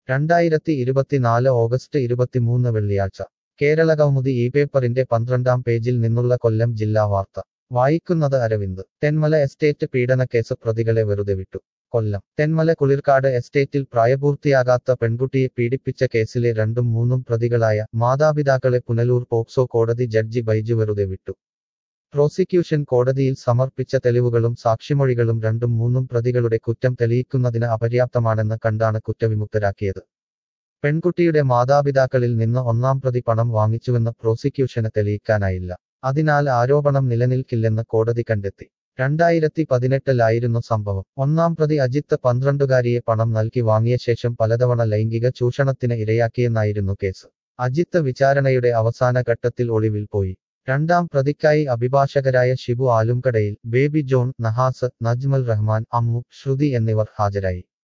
രണ്ടായിരത്തി ഇരുപത്തിനാല് ഓഗസ്റ്റ് ഇരുപത്തിമൂന്ന് വെള്ളിയാഴ്ച കേരള കൗമുദി ഈ പേപ്പറിന്റെ പന്ത്രണ്ടാം പേജിൽ നിന്നുള്ള കൊല്ലം ജില്ലാ വാർത്ത വായിക്കുന്നത് അരവിന്ദ് തെന്മല എസ്റ്റേറ്റ് പീഡനക്കേസ് പ്രതികളെ വെറുതെ വിട്ടു കൊല്ലം തെന്മല കുളിർക്കാട് എസ്റ്റേറ്റിൽ പ്രായപൂർത്തിയാകാത്ത പെൺകുട്ടിയെ പീഡിപ്പിച്ച കേസിലെ രണ്ടും മൂന്നും പ്രതികളായ മാതാപിതാക്കളെ പുനലൂർ പോക്സോ കോടതി ജഡ്ജി ബൈജു വെറുതെ വിട്ടു പ്രോസിക്യൂഷൻ കോടതിയിൽ സമർപ്പിച്ച തെളിവുകളും സാക്ഷിമൊഴികളും രണ്ടും മൂന്നും പ്രതികളുടെ കുറ്റം തെളിയിക്കുന്നതിന് അപര്യാപ്തമാണെന്ന് കണ്ടാണ് കുറ്റവിമുക്തരാക്കിയത് പെൺകുട്ടിയുടെ മാതാപിതാക്കളിൽ നിന്ന് ഒന്നാം പ്രതി പണം വാങ്ങിച്ചുവെന്ന് പ്രോസിക്യൂഷന് തെളിയിക്കാനായില്ല അതിനാൽ ആരോപണം നിലനിൽക്കില്ലെന്ന് കോടതി കണ്ടെത്തി രണ്ടായിരത്തി പതിനെട്ടിലായിരുന്നു സംഭവം ഒന്നാം പ്രതി അജിത്ത് പന്ത്രണ്ടുകാരിയെ പണം നൽകി വാങ്ങിയ ശേഷം പലതവണ ലൈംഗിക ചൂഷണത്തിന് ഇരയാക്കിയെന്നായിരുന്നു കേസ് അജിത്ത് വിചാരണയുടെ അവസാന ഘട്ടത്തിൽ ഒളിവിൽ പോയി രണ്ടാം പ്രതിക്കായി അഭിഭാഷകരായ ഷിബു ആലുംകടയിൽ ബേബി ജോൺ നഹാസ് നജ്മൽ റഹ്മാൻ അമ്മു ശ്രുതി എന്നിവർ ഹാജരായി